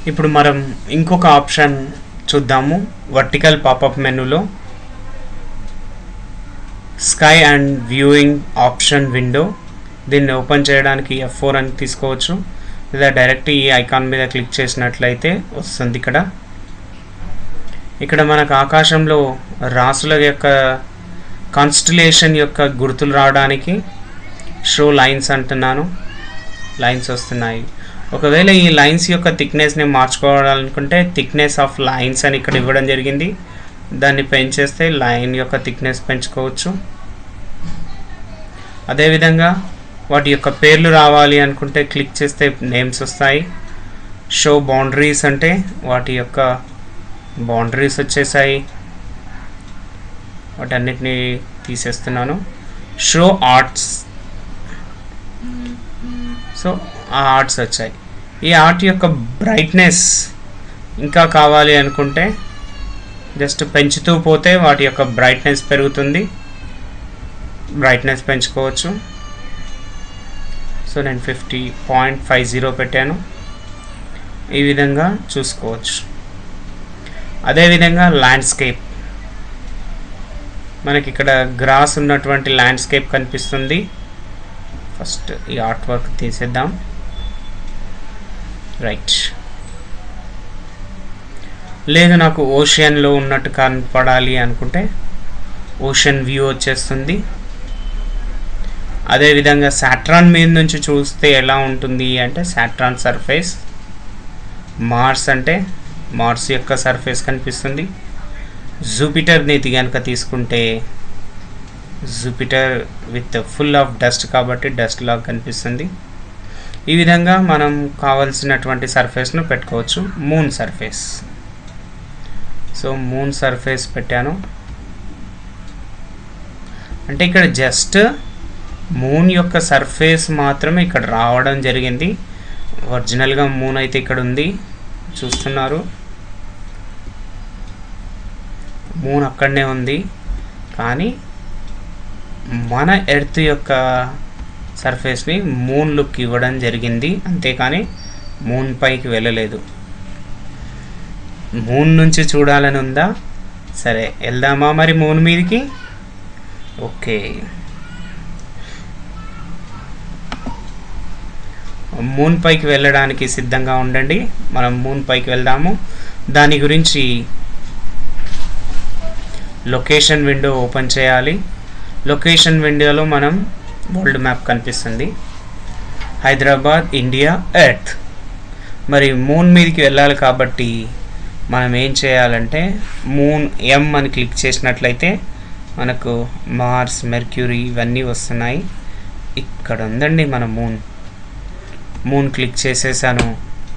ఇప్పుడు మనం ఇంకొక ఆప్షన్ చూద్దాము వర్టికల్ పాపప్ మెనూలో sky and viewing option window దీన్ని ఓపెన్ చేయడానికి ఎఫ్ ఫోర్ అని తీసుకోవచ్చు లేదా డైరెక్ట్ ఈ ఐకాన్ మీద క్లిక్ చేసినట్లయితే వస్తుంది ఇక్కడ ఇక్కడ మనకు ఆకాశంలో రాసుల యొక్క కాన్స్టిలేషన్ యొక్క గుర్తులు రావడానికి షో లైన్స్ అంటున్నాను లైన్స్ వస్తున్నాయి ఒకవేళ ఈ లైన్స్ యొక్క థిక్నెస్ని మార్చుకోవాలనుకుంటే థిక్నెస్ ఆఫ్ లైన్స్ అని ఇక్కడ ఇవ్వడం జరిగింది దాన్ని పెంచేస్తే లైన్ యొక్క థిక్నెస్ పెంచుకోవచ్చు అదేవిధంగా వాటి యొక్క పేర్లు రావాలి అనుకుంటే క్లిక్ చేస్తే నేమ్స్ వస్తాయి షో బౌండరీస్ అంటే వాటి యొక్క బౌండరీస్ వచ్చేసాయి వాటన్నిటిని తీసేస్తున్నాను షో ఆర్ట్స్ సో ఆ ఆర్ట్స్ వచ్చాయి ఈ ఆర్ట్ యొక్క బ్రైట్నెస్ ఇంకా కావాలి అనుకుంటే జస్ట్ పెంచుతూ పోతే వాటి యొక్క బ్రైట్నెస్ పెరుగుతుంది బ్రైట్నెస్ పెంచుకోవచ్చు సో నేను ఫిఫ్టీ పాయింట్ ఫైవ్ జీరో పెట్టాను ఈ విధంగా చూసుకోవచ్చు అదేవిధంగా ల్యాండ్స్కేప్ మనకి ఇక్కడ గ్రాస్ ఉన్నటువంటి ల్యాండ్స్కేప్ కనిపిస్తుంది ఫస్ట్ ఈ ఆర్ట్ వర్క్ తీసేద్దాం రైట్ లేదు నాకు ఓషియన్లో ఉన్నట్టు కనపడాలి అనుకుంటే ఓషన్ వ్యూ వచ్చేస్తుంది అదేవిధంగా సాట్రాన్ మీద నుంచి చూస్తే ఎలా ఉంటుంది అంటే సాట్రాన్ సర్ఫేస్ మార్స్ అంటే మార్స్ యొక్క సర్ఫేస్ కనిపిస్తుంది జూపిటర్ నీతి కనుక తీసుకుంటే Jupiter with full of dust కాబట్టి డస్ట్ లాగా కనిపిస్తుంది ఈ విధంగా మనం కావలసినటువంటి సర్ఫేస్ను పెట్టుకోవచ్చు moon surface so moon surface పెట్టాను అంటే ఇక్కడ జస్ట్ మూన్ యొక్క సర్ఫేస్ మాత్రమే ఇక్కడ రావడం జరిగింది ఒరిజినల్గా మూన్ అయితే ఇక్కడ ఉంది చూస్తున్నారు మూన్ అక్కడనే ఉంది కానీ మన ఎర్త్ యొక్క సర్ఫేస్ని మూన్ లుక్ ఇవ్వడం జరిగింది అంతేకాని మూన్ పైకి వెళ్ళలేదు మూన్ నుంచి చూడాలని ఉందా సరే వెళ్దామా మరి మూన్ మీదకి ఓకే మూన్ పైకి వెళ్ళడానికి సిద్ధంగా ఉండండి మనం మూన్ పైకి వెళ్దాము దాని గురించి లొకేషన్ విండో ఓపెన్ చేయాలి లొకేషన్ విండోలో మనం వరల్డ్ మ్యాప్ కనిపిస్తుంది హైదరాబాద్ ఇండియా ఎర్త్ మరి మూన్ మీదకి వెళ్ళాలి కాబట్టి మనం ఏం చేయాలంటే మూన్ ఎం అని క్లిక్ చేసినట్లయితే మనకు మార్స్ మెర్క్యూరీ ఇవన్నీ వస్తున్నాయి ఇక్కడ ఉందండి మన మూన్ మూన్ క్లిక్ చేసేసాను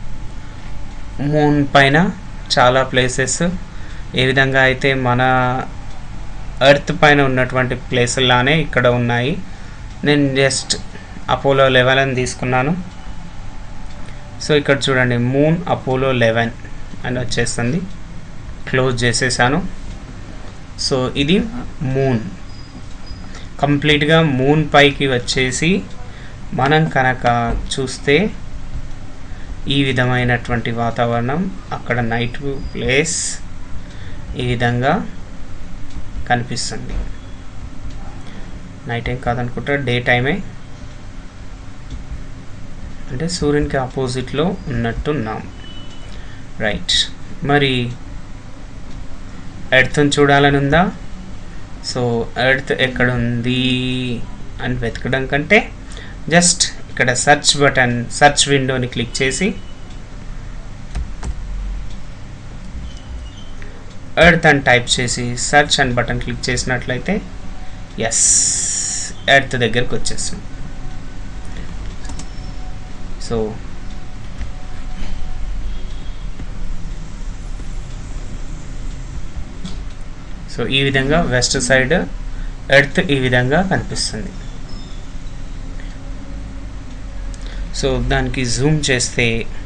మూన్ పైన చాలా ప్లేసెస్ ఏ విధంగా అయితే మన ఎర్త్ పైన ఉన్నటువంటి ప్లేసుల్లానే ఇక్కడ ఉన్నాయి నేను జస్ట్ అపోలో లెవెన్ అని తీసుకున్నాను సో ఇక్కడ చూడండి మూన్ అపోలో లెవెన్ అని వచ్చేస్తుంది క్లోజ్ చేసేసాను సో ఇది మూన్ కంప్లీట్గా మూన్ పైకి వచ్చేసి మనం కనుక చూస్తే ఈ విధమైనటువంటి వాతావరణం అక్కడ నైట్ ప్లేస్ ఈ విధంగా కనిపిస్తుంది నైట్ ఏం కాదనుకుంటా డే టైమే అంటే సూర్యునికి ఆపోజిట్లో ఉన్నట్టున్నాం రైట్ మరి ఎర్త్ని చూడాలని ఉందా సో ఎర్త్ ఎక్కడ ఉంది అని వెతకడం కంటే జస్ట్ ఇక్కడ సెర్చ్ బటన్ సెర్చ్ విండోని క్లిక్ చేసి ఎర్త్ అని టైప్ చేసి సెర్చ్ అని బటన్ క్లిక్ చేసినట్లయితే ఎస్ ఎర్త్ దగ్గరికి వచ్చేసాం సో సో ఈ విధంగా వెస్ట్ సైడ్ ఎర్త్ ఈ విధంగా కనిపిస్తుంది సో దానికి జూమ్ చేస్తే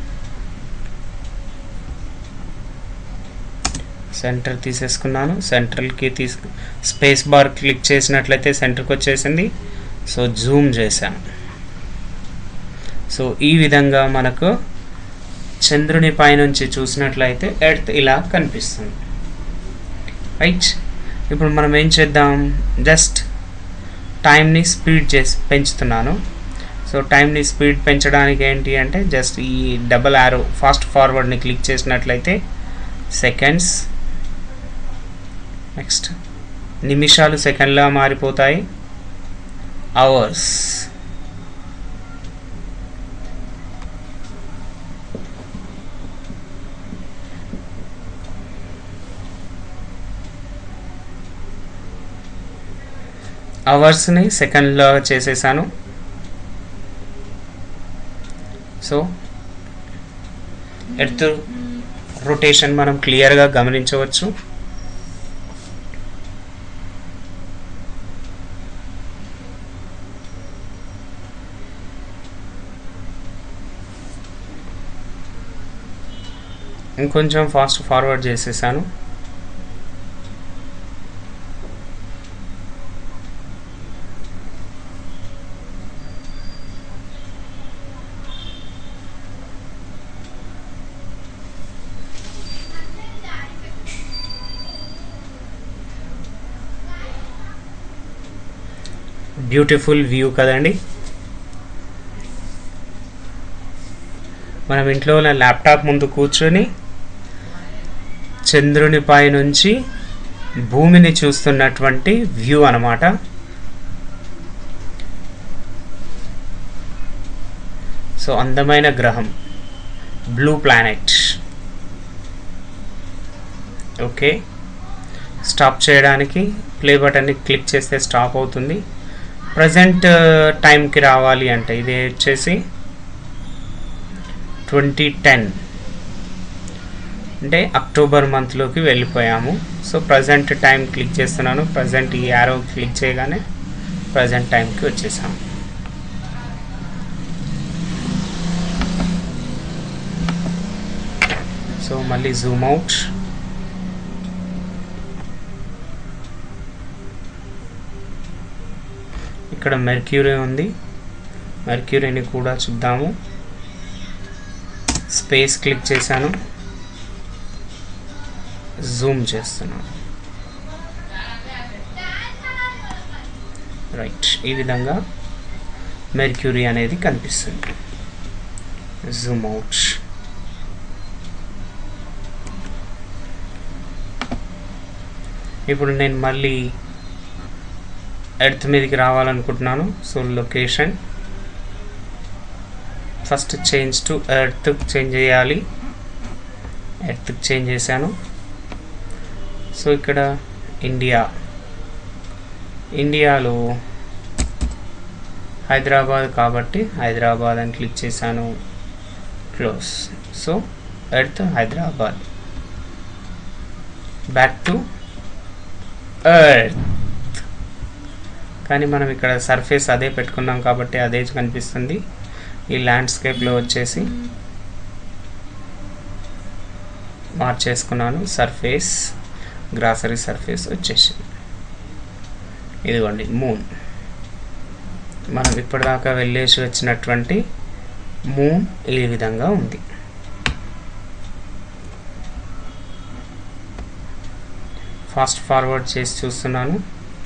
సెంటర్ తీసేసుకున్నాను సెంట్రల్కి తీసుకు స్పేస్ బార్ క్లిక్ చేసినట్లయితే సెంటర్కి వచ్చేసింది సో జూమ్ చేశాను సో ఈ విధంగా మనకు చంద్రుని పైనుంచి చూసినట్లయితే ఎర్త్ ఇలా కనిపిస్తుంది రైట్ ఇప్పుడు మనం ఏం చేద్దాం జస్ట్ టైంని స్పీడ్ చేసి పెంచుతున్నాను సో టైంని స్పీడ్ పెంచడానికి ఏంటి అంటే జస్ట్ ఈ డబల్ యారో ఫాస్ట్ ఫార్వర్డ్ని క్లిక్ చేసినట్లయితే సెకండ్స్ నెక్స్ట్ నిమిషాలు సెకండ్లా మారిపోతాయి అవర్స్ అవర్స్ని సెకండ్లో చేసేసాను సో ఎర్త్ రొటేషన్ మనం క్లియర్గా గమనించవచ్చు ఇంకొంచెం ఫాస్ట్ ఫార్వర్డ్ చేసేసాను బ్యూటిఫుల్ వ్యూ కదండి మనం ఇంట్లో ఉన్న ల్యాప్టాప్ ముందు కూర్చొని చంద్రుని పై నుంచి భూమిని చూస్తున్నటువంటి వ్యూ అన్నమాట సో అందమైన గ్రహం బ్లూ ప్లానెట్ ఓకే స్టాప్ చేయడానికి ప్లే బటన్ని క్లిక్ చేస్తే స్టాప్ అవుతుంది ప్రజెంట్ టైంకి రావాలి అంటే ఇది వచ్చేసి ట్వంటీ టెన్ అంటే అక్టోబర్ మంత్లోకి వెళ్ళిపోయాము సో ప్రజెంట్ టైం క్లిక్ చేస్తున్నాను ప్రజెంట్ ఈ యారో క్లిక్ చేయగానే ప్రజెంట్ టైంకి వచ్చేసాము సో మళ్ళీ జూమ్ అవుట్ ఇక్కడ మెర్క్యూరీ ఉంది మెర్క్యూరీని కూడా చూద్దాము స్పేస్ క్లిక్ చేశాను జూమ్ చేస్తున్నాను రైట్ ఈ విధంగా మెర్క్యూరీ అనేది కనిపిస్తుంది జూమ్ అవుట్ ఇప్పుడు నేను మళ్ళీ ఎర్త్ మీదకి రావాలనుకుంటున్నాను so location first change to earth change చేయాలి ఎర్త్ చేంజ్ చేశాను సో ఇక్కడ ఇండియా ఇండియాలో హైదరాబాద్ కాబట్టి హైదరాబాద్ అని క్లిక్ చేశాను close so earth Hyderabad back to earth కానీ మనం ఇక్కడ సర్ఫేస్ అదే పెట్టుకున్నాం కాబట్టి అదే కనిపిస్తుంది ఈ ల్యాండ్స్కేప్లో వచ్చేసి మార్చేసుకున్నాను సర్ఫేస్ గ్రాసరీ సర్ఫేస్ వచ్చేసింది ఇదిగోండి మూన్ మనం ఇప్పటిదాకా వెళ్ళేసి వచ్చినటువంటి మూన్ ఈ విధంగా ఉంది ఫాస్ట్ ఫార్వర్డ్ చేసి చూస్తున్నాను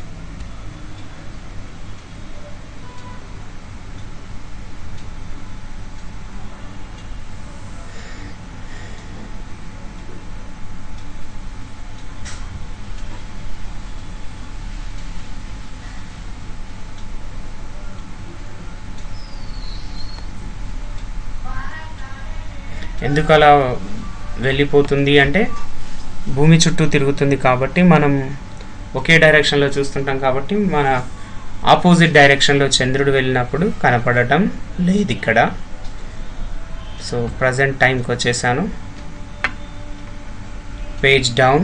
ఎందుకు అలా వెళ్ళిపోతుంది అంటే భూమి చుట్టూ తిరుగుతుంది కాబట్టి మనం ఒకే డైరెక్షన్లో చూస్తుంటాం కాబట్టి మన ఆపోజిట్ డైరెక్షన్లో చంద్రుడు వెళ్ళినప్పుడు కనపడటం లేదు ఇక్కడ సో ప్రజెంట్ టైంకి వచ్చేసాను page down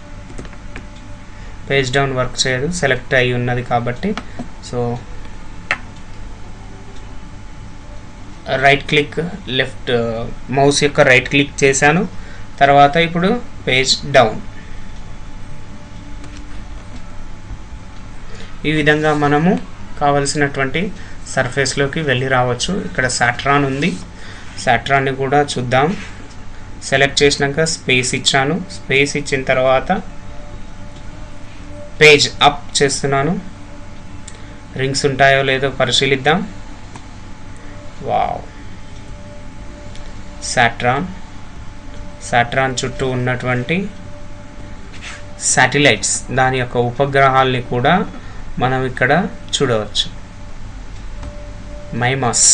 page down work చేయదు సెలెక్ట్ అయి ఉన్నది కాబట్టి so right click left mouse యొక్క రైట్ క్లిక్ చేశాను తర్వాత ఇప్పుడు పేజ్ డౌన్ ఈ విధంగా మనము కావలసినటువంటి సర్ఫేస్లోకి వెళ్ళి రావచ్చు ఇక్కడ సాట్రాన్ ఉంది సాట్రాన్ని కూడా చూద్దాం సెలెక్ట్ చేసినాక స్పేస్ ఇచ్చాను స్పేస్ ఇచ్చిన తర్వాత పేజ్ అప్ చేస్తున్నాను రింగ్స్ ఉంటాయో లేదో పరిశీలిద్దాం వావ్ సాట్రాన్ సాట్రాన్ చుట్టూ ఉన్నటువంటి శాటిలైట్స్ దాని యొక్క ఉపగ్రహాల్ని కూడా మనం ఇక్కడ చూడవచ్చు Mimas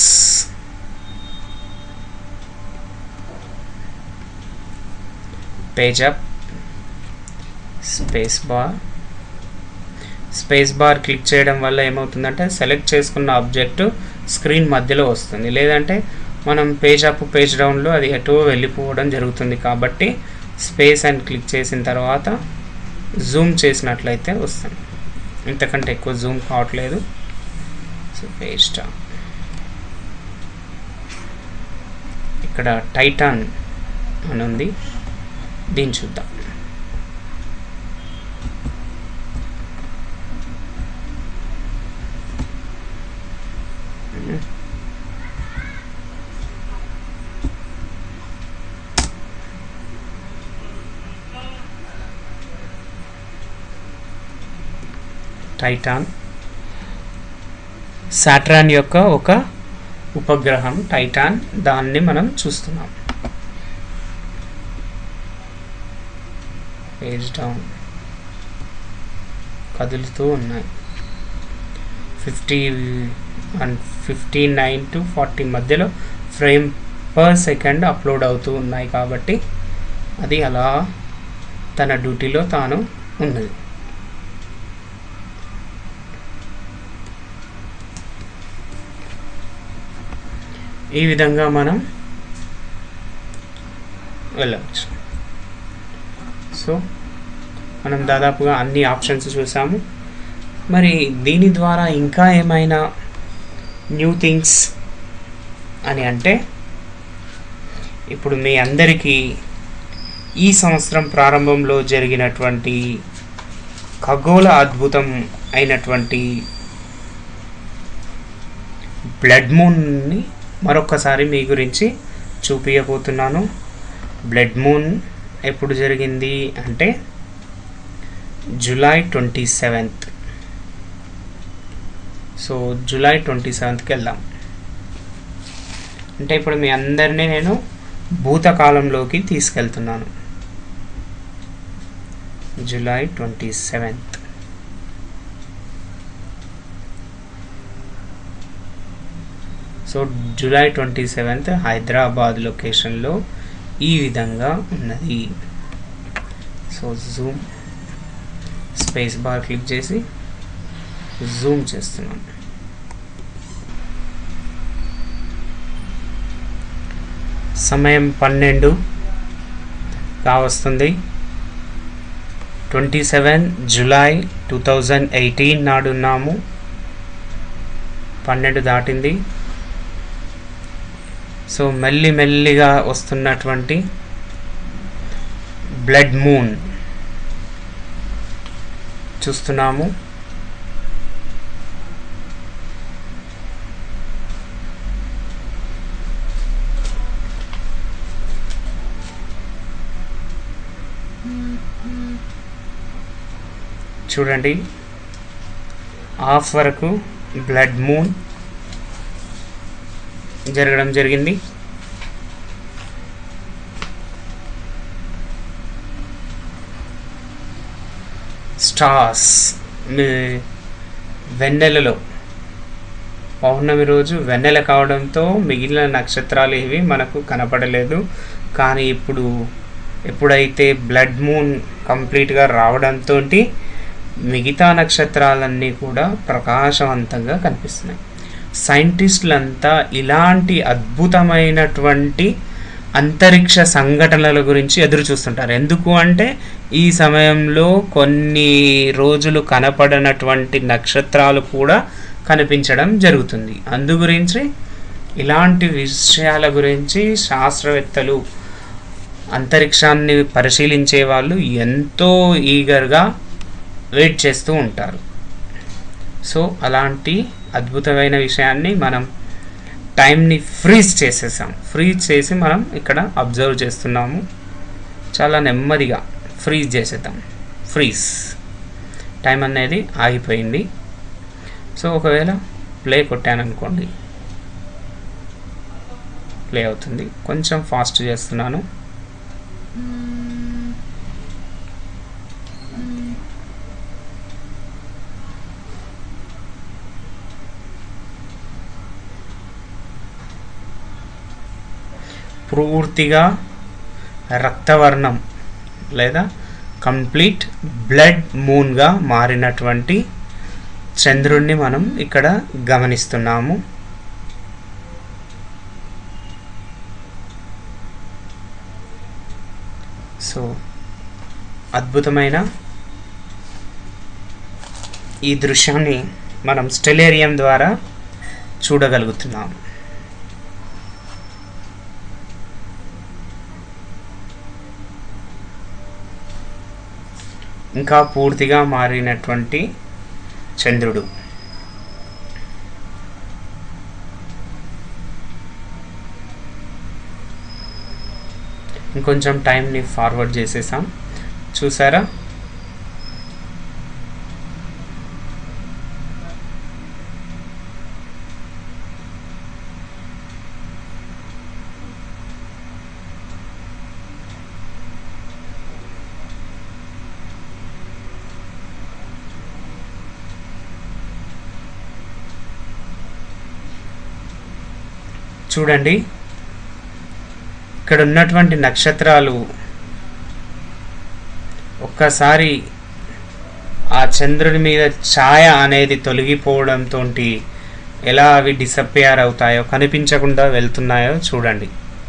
page up space bar space bar click చేయడం వల్ల ఏమవుతుందంటే సెలెక్ట్ చేసుకున్న ఆబ్జెక్ట్ స్క్రీన్ మధ్యలో వస్తుంది లేదంటే మనం పేజ్ అప్ పేజ్ డౌన్లో అది ఎటో వెళ్ళిపోవడం జరుగుతుంది కాబట్టి స్పేస్ అని క్లిక్ చేసిన తర్వాత జూమ్ చేసినట్లయితే వస్తుంది ఇంతకంటే ఎక్కువ జూమ్ కావట్లేదు సో పేజ్ డౌన్ ఇక్కడ టైటాన్ అని ఉంది దీన్ని చూద్దాం టైటాన్ సాట్రాన్ యొక్క ఒక ఉపగ్రహం టైటాన్ దాన్ని మనం చూస్తున్నాం పేజ్ డౌన్ కదులుతూ ఉన్నాయి fifty and fifty nine to forty మధ్యలో ఫ్రేమ్ పర్ సెకండ్ అప్లోడ్ అవుతూ ఉన్నాయి కాబట్టి అది అలా తన డ్యూటీలో తాను ఉన్నది ఈ విధంగా మనం వెళ్ళవచ్చు సో మనం దాదాపుగా అన్ని ఆప్షన్స్ చూసాము మరి దీని ద్వారా ఇంకా ఏమైనా న్యూ థింగ్స్ అని అంటే ఇప్పుడు మీ అందరికీ ఈ సంవత్సరం ప్రారంభంలో జరిగినటువంటి ఖగోళ అద్భుతం అయినటువంటి బ్లడ్ మూన్ని మరొకసారి మీ గురించి చూపించబోతున్నాను బ్లడ్ మూన్ ఎప్పుడు జరిగింది అంటే July twenty seventh so July twenty సెవెంత్కి వెళ్దాం అంటే ఇప్పుడు మీ అందరినీ నేను భూతకాలంలోకి తీసుకెళ్తున్నాను July twenty seventh so July twenty seventh Hyderabad లొకేషన్లో ఈ విధంగా ఉన్నది so zoom space bar click చేసి జూమ్ చేస్తున్నాను సమయం పన్నెండు కావస్తుంది twenty seven July two thousand eighteen నాడున్నాము పన్నెండు దాటింది సో మెల్లి మెల్లిగా వస్తున్నటువంటి బ్లడ్ మూన్ చూస్తున్నాము చూడండి హాఫ్ వరకు బ్లడ్ మూన్ జరగడం జరిగింది స్టార్స్ వెన్నెలలో పౌర్ణమి రోజు వెన్నెల కావడంతో మిగిలిన నక్షత్రాలు ఏవి మనకు కనపడలేదు కానీ ఇప్పుడు ఎప్పుడైతే బ్లడ్ మూన్ కంప్లీట్గా రావడంతో మిగతా నక్షత్రాలన్నీ కూడా ప్రకాశవంతంగా కనిపిస్తున్నాయి సైంటిస్టులంతా ఇలాంటి అద్భుతమైనటువంటి అంతరిక్ష సంఘటనల గురించి ఎదురు చూస్తుంటారు ఎందుకు అంటే ఈ సమయంలో కొన్ని రోజులు కనపడనటువంటి నక్షత్రాలు కూడా కనిపించడం జరుగుతుంది అందు గురించి ఇలాంటి విషయాల గురించి శాస్త్రవేత్తలు అంతరిక్షాన్ని పరిశీలించే వాళ్ళు ఎంతో ఈగర్గా వెయిట్ చేస్తూ ఉంటారు సో అలాంటి అద్భుతమైన విషయాన్ని మనం టైంని ఫ్రీజ్ చేసేసాం ఫ్రీజ్ చేసి మనం ఇక్కడ అబ్జర్వ్ చేస్తున్నాము చాలా నెమ్మదిగా ఫ్రీజ్ చేసేద్దాం ఫ్రీజ్ టైం అనేది ఆగిపోయింది సో ఒకవేళ ప్లే కొట్టాను అనుకోండి ప్లే అవుతుంది కొంచెం ఫాస్ట్ చేస్తున్నాను పూర్తిగా రక్తవర్ణం లేదా కంప్లీట్ బ్లడ్ మూన్గా మారినటువంటి చంద్రుణ్ణి మనం ఇక్కడ గమనిస్తున్నాము సో అద్భుతమైన ఈ దృశ్యాన్ని మనం స్టెలేరియం ద్వారా చూడగలుగుతున్నాము ఇంకా పూర్తిగా మారినటువంటి చంద్రుడు ఇంకొంచెం టైంని ఫార్వర్డ్ చేసేసాం చూసారా చూడండి ఇక్కడ ఉన్నటువంటి నక్షత్రాలు ఒక్కసారి ఆ చంద్రుని మీద ఛాయ అనేది తొలగిపోవడంతో ఎలా అవి డిసప్పేర్ అవుతాయో కనిపించకుండా వెళ్తున్నాయో చూడండి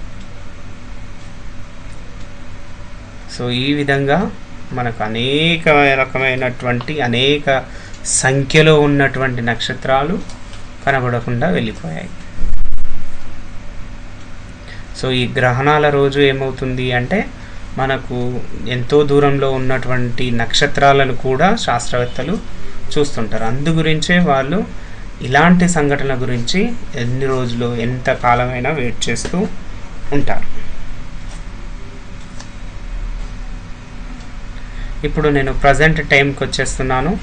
సో ఈ విధంగా మనకు అనేక రకమైనటువంటి అనేక సంఖ్యలో ఉన్నటువంటి నక్షత్రాలు కనబడకుండా వెళ్ళిపోయాయి సో ఈ గ్రహణాల రోజు ఏమవుతుంది అంటే మనకు ఎంతో దూరంలో ఉన్నటువంటి నక్షత్రాలను కూడా శాస్త్రవేత్తలు చూస్తుంటారు అందు గురించే వాళ్ళు ఇలాంటి సంఘటనల గురించి ఎన్ని రోజులు ఎంత కాలమైనా వెయిట్ చేస్తూ ఉంటారు ఇప్పుడు నేను ప్రజెంట్ టైంకి వచ్చేస్తున్నాను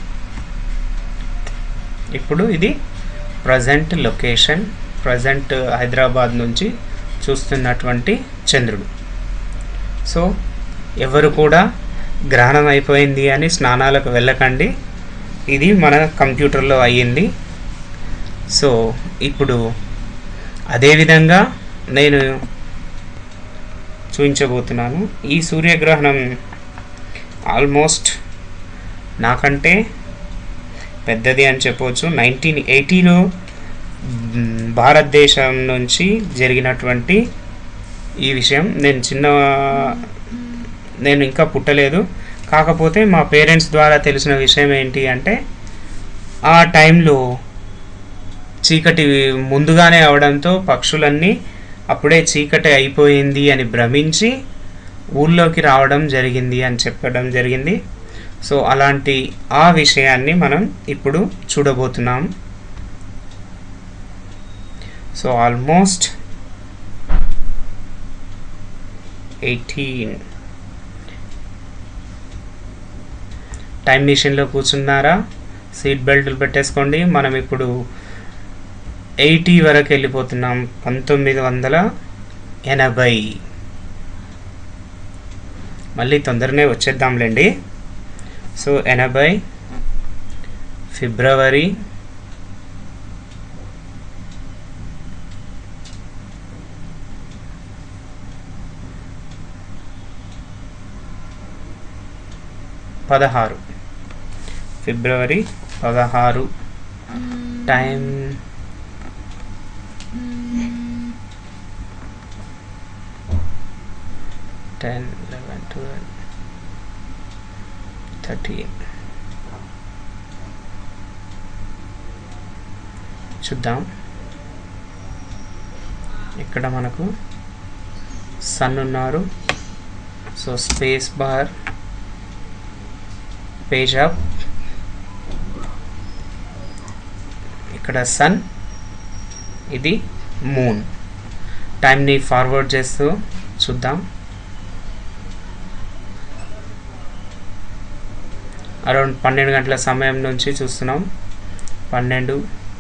ఇప్పుడు ఇది ప్రజెంట్ లొకేషన్ ప్రజెంట్ హైదరాబాద్ నుంచి చూస్తున్నటువంటి చంద్రుడు సో ఎవరు కూడా గ్రహణం అయిపోయింది అని స్నానాలకు వెళ్ళకండి ఇది మన కంప్యూటర్లో అయ్యింది సో ఇప్పుడు అదేవిధంగా నేను చూపించబోతున్నాను ఈ సూర్యగ్రహణం ఆల్మోస్ట్ నాకంటే పెద్దది అని చెప్పవచ్చు నైన్టీన్ ఎయిటీలో భారతదేశం నుంచి జరిగినటువంటి ఈ విషయం నేను చిన్న నేను ఇంకా పుట్టలేదు కాకపోతే మా పేరెంట్స్ ద్వారా తెలిసిన విషయం ఏంటి అంటే ఆ టైంలో చీకటి ముందుగానే అవడంతో పక్షులన్నీ అప్పుడే చీకటి అయిపోయింది అని భ్రమించి ఊళ్ళోకి రావడం జరిగింది అని చెప్పడం జరిగింది సో అలాంటి ఆ విషయాన్ని మనం ఇప్పుడు చూడబోతున్నాం సో ఆల్మోస్ట్ ఎయిటీన్ టైం మిషన్లో కూర్చున్నారా సీట్ బెల్ట్లు పెట్టేసుకోండి మనం ఇప్పుడు ఎయిటీ వరకు వెళ్ళిపోతున్నాం పంతొమ్మిది వందల ఎనభై మళ్ళీ తొందరనే వచ్చేద్దాంలేండి సో ఎనభై ఫిబ్రవరి పదహారు ఫిబ్రవరి పదహారు time ten eleven twelve thirteen చూద్దాం ఇక్కడ మనకు సన్ ఉన్నారు so space bar page up ఇక్కడ సన్ ఇది మూన్ టైంని ఫార్వర్డ్ చేస్తూ చూద్దాం అరౌండ్ పన్నెండు గంటల సమయం నుంచి చూస్తున్నాం పన్నెండు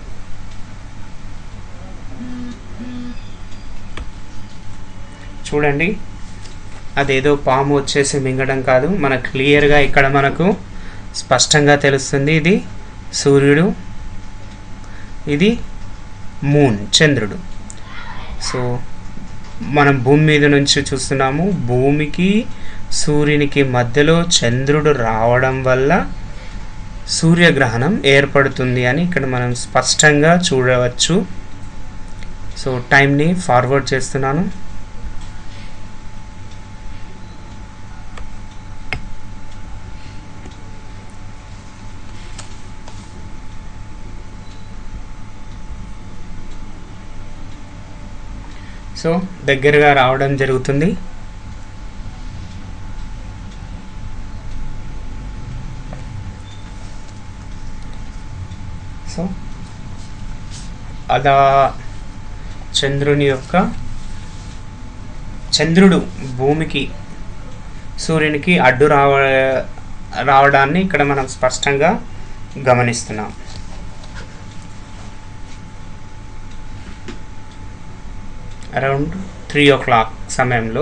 చూడండి అదేదో పాము వచ్చేసి మింగడం కాదు మన క్లియర్గా ఇక్కడ మనకు స్పష్టంగా తెలుస్తుంది ఇది సూర్యుడు ఇది మూన్ చంద్రుడు సో మనం భూమి మీద నుంచి చూస్తున్నాము భూమికి సూర్యునికి మధ్యలో చంద్రుడు రావడం వల్ల సూర్యగ్రహణం ఏర్పడుతుంది అని ఇక్కడ మనం స్పష్టంగా చూడవచ్చు సో టైంని ఫార్వర్డ్ చేస్తున్నాను సో దగ్గరగా రావడం జరుగుతుంది సో అలా చంద్రుని యొక్క చంద్రుడు భూమికి సూర్యునికి అడ్డు రావ రావడాన్ని ఇక్కడ మనం స్పష్టంగా గమనిస్తున్నాం అరౌండ్ త్రీ ఓ క్లాక్ సమయంలో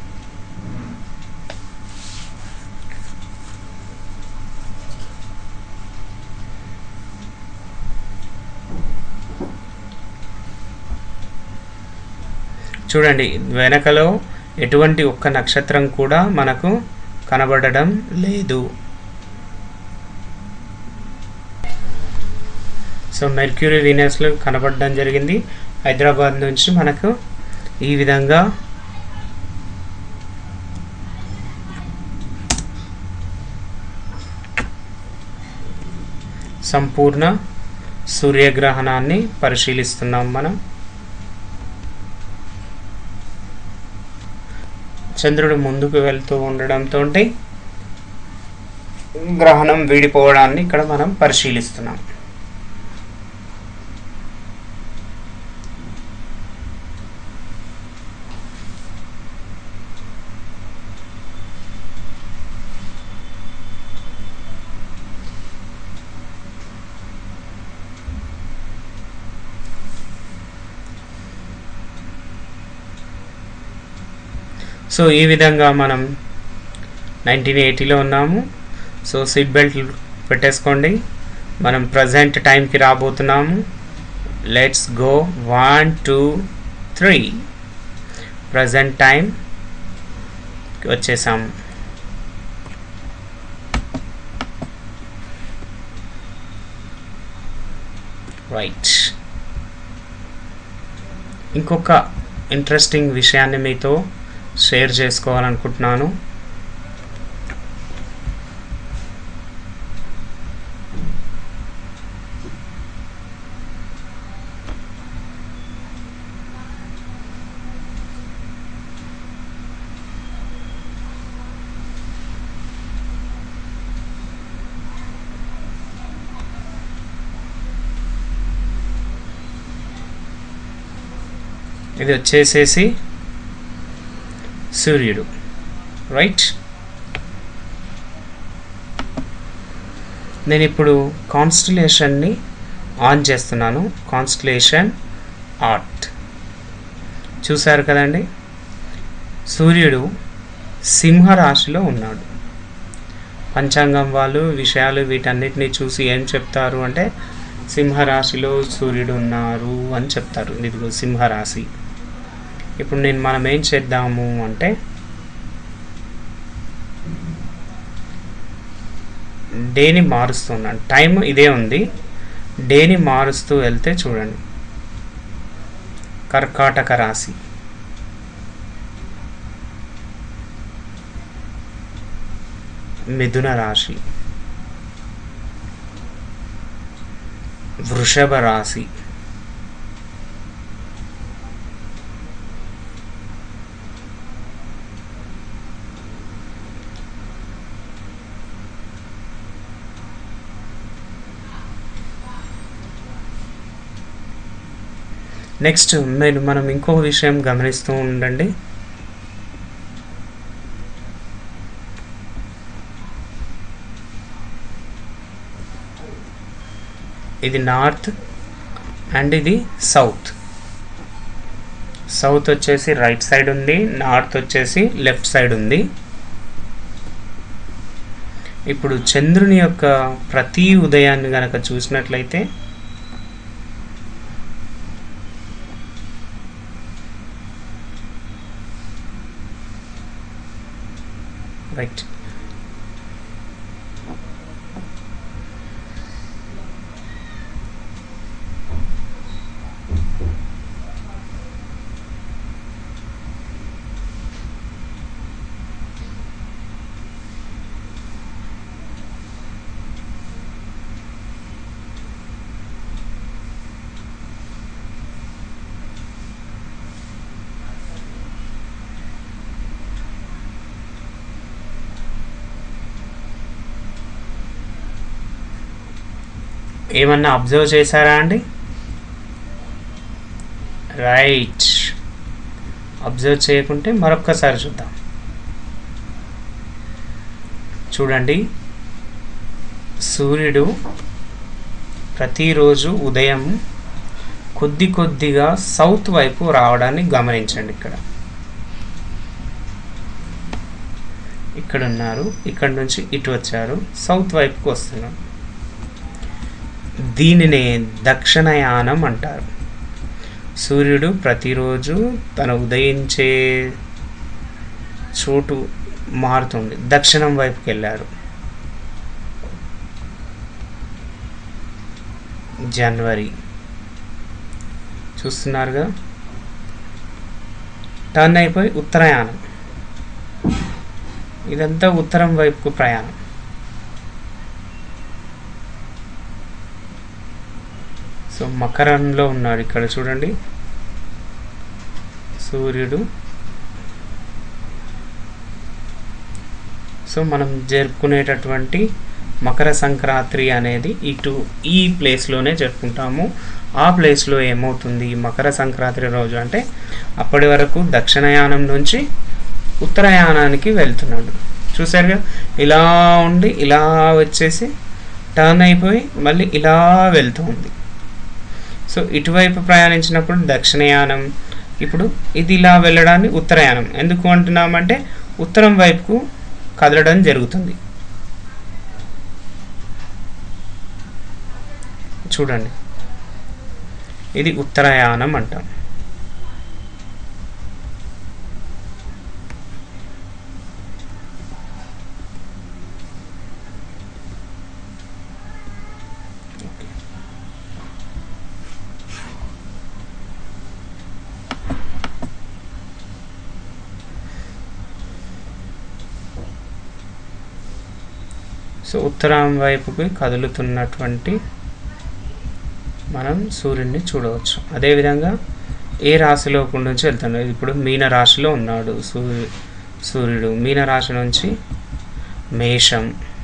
చూడండి వెనకలో ఎటువంటి ఒక్క నక్షత్రం కూడా మనకు కనబడడం లేదు సో మెర్క్యూరీ వీనస్లు కనబడడం జరిగింది హైదరాబాద్ నుంచి మనకు ఈ విధంగా సంపూర్ణ సూర్యగ్రహణాన్ని పరిశీలిస్తున్నాం మనం చంద్రుడు ముందుకు వెళ్తూ ఉండడంతో గ్రహణం వీడిపోవడాన్ని ఇక్కడ మనం పరిశీలిస్తున్నాం సో ఈ విధంగా మనం నైన్టీన్ ఎయిటీలో ఉన్నాము సో సీట్ బెల్ట్ పెట్టేసుకోండి మనం ప్రజెంట్ టైంకి రాబోతున్నాము let's go one two three present time వచ్చేసాము రైట్ ఇంకొక ఇంట్రెస్టింగ్ విషయాన్ని మీతో షేర్ చేసుకోవాలనుకుంటున్నాను ఇది వచ్చేసేసి సూర్యుడు రైట్ నేను ఇప్పుడు కాన్స్టలేషన్ని ఆన్ చేస్తున్నాను కాన్స్టలేషన్ ఆర్ట్ చూశారు కదండి సూర్యుడు సింహరాశిలో ఉన్నాడు పంచాంగం వాళ్ళు విషయాలు వీటన్నిటిని చూసి ఏం చెప్తారు అంటే సింహరాశిలో సూర్యుడు ఉన్నారు అని చెప్తారు ఇదిగో సింహరాశి ఇప్పుడు నేను మనం ఏం చేద్దాము అంటే డేని మారుస్తున్నాను టైం ఇదే ఉంది డేని మారుస్తూ వెళ్తే చూడండి కర్కాటక రాశి మిథున రాశి వృషభ రాశి నెక్స్ట్ మీరు మనం ఇంకో విషయం గమనిస్తూ ఉండండి ఇది నార్త్ అండ్ ఇది సౌత్ సౌత్ వచ్చేసి రైట్ సైడ్ ఉంది నార్త్ వచ్చేసి లెఫ్ట్ సైడ్ ఉంది ఇప్పుడు చంద్రుని యొక్క ప్రతి ఉదయాన్ని గనక చూసినట్లయితే రైట్ ఏమన్నా అబ్జర్వ్ చేశారా అండి రైట్ అబ్జర్వ్ చేయకుంటే మరొక్కసారి చూద్దాం చూడండి సూర్యుడు ప్రతిరోజు ఉదయం కొద్ది కొద్దిగా సౌత్ వైపు రావడాన్ని గమనించండి ఇక్కడ ఇక్కడ ఉన్నారు ఇక్కడ నుంచి ఇటు వచ్చారు సౌత్ వైపుకి వస్తున్నారు దీనినే దక్షిణయానం అంటారు సూర్యుడు ప్రతిరోజు తన ఉదయించే చోటు మారుతుంది దక్షిణం వైపుకి వెళ్ళారు జనవరి చూస్తున్నారుగా టర్న్ అయిపోయి ఉత్తరాయణం ఇదంతా ఉత్తరం వైపుకు ప్రయాణం సో మకరంలో ఉన్నాడు ఇక్కడ చూడండి సూర్యుడు సో మనం జరుపుకునేటటువంటి మకర సంక్రాంతి అనేది ఇటు ఈ ప్లేస్లోనే జరుపుకుంటాము ఆ ప్లేస్లో ఏమవుతుంది మకర సంక్రాంతి రోజు అంటే అప్పటి వరకు దక్షిణయానం నుంచి ఉత్తరాయణానికి వెళ్తున్నాడు చూసారుగా ఇలా ఉండి ఇలా వచ్చేసి టర్న్ అయిపోయి మళ్ళీ ఇలా వెళ్తూ ఉంది సో ఇటువైపు ప్రయాణించినప్పుడు దక్షిణయానం ఇప్పుడు ఇది ఇలా వెళ్ళడాన్ని ఉత్తరాయణం ఎందుకు అంటున్నామంటే ఉత్తరం వైపుకు కదలడం జరుగుతుంది చూడండి ఇది ఉత్తరాయణం అంటాం సో ఉత్తరం వైపుకి కదులుతున్నటువంటి మనం సూర్యుడిని చూడవచ్చు అదేవిధంగా ఏ రాశిలో నుంచి వెళ్తున్నాడు ఇప్పుడు మీన రాశిలో ఉన్నాడు సూర్యు సూర్యుడు మీన రాశి నుంచి మేషం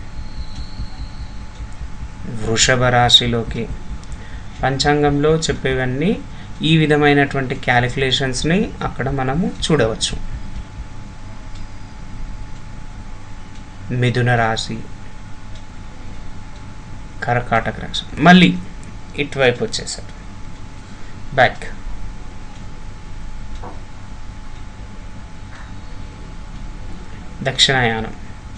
వృషభ రాశిలోకి పంచాంగంలో చెప్పేవన్నీ ఈ విధమైనటువంటి క్యాలిక్యులేషన్స్ని అక్కడ మనము చూడవచ్చు మిథున రాశి కర్కాటక రాశి మళ్ళీ ఇటువైపు వచ్చేసారు బ్యాక్ దక్షిణాయానం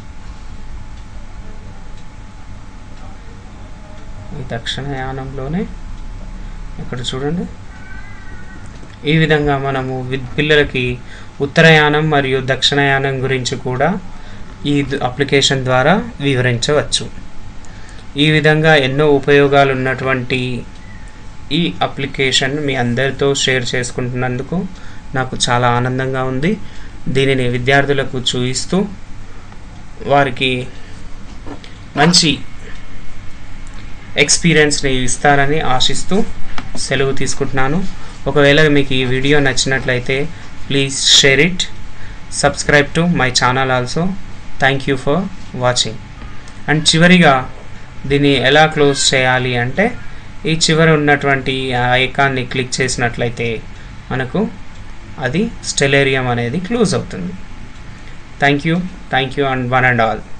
ఈ దక్షిణాయానంలోనే ఇక్కడ చూడండి ఈ విధంగా మనము విద్ పిల్లలకి ఉత్తరాయణం మరియు దక్షిణాయానం గురించి కూడా ఈ అప్లికేషన్ ద్వారా వివరించవచ్చు ఈ విధంగా ఎన్నో ఉపయోగాలు ఉన్నటువంటి ఈ అప్లికేషన్ మీ అందరితో షేర్ చేసుకుంటున్నందుకు నాకు చాలా ఆనందంగా ఉంది దీనిని విద్యార్థులకు చూపిస్తూ వారికి మంచి ఎక్స్పీరియన్స్ని ఇస్తారని ఆశిస్తూ సెలవు తీసుకుంటున్నాను ఒకవేళ మీకు ఈ వీడియో నచ్చినట్లయితే please share it subscribe to my channel also thank you for watching and చివరిగా దీన్ని ఎలా క్లోజ్ చేయాలి అంటే ఈ చివర ఉన్నటువంటి ఆ ఐకాన్ని క్లిక్ చేసినట్లయితే మనకు అది స్టెలేరియం అనేది క్లోజ్ అవుతుంది thank you thank you and one and all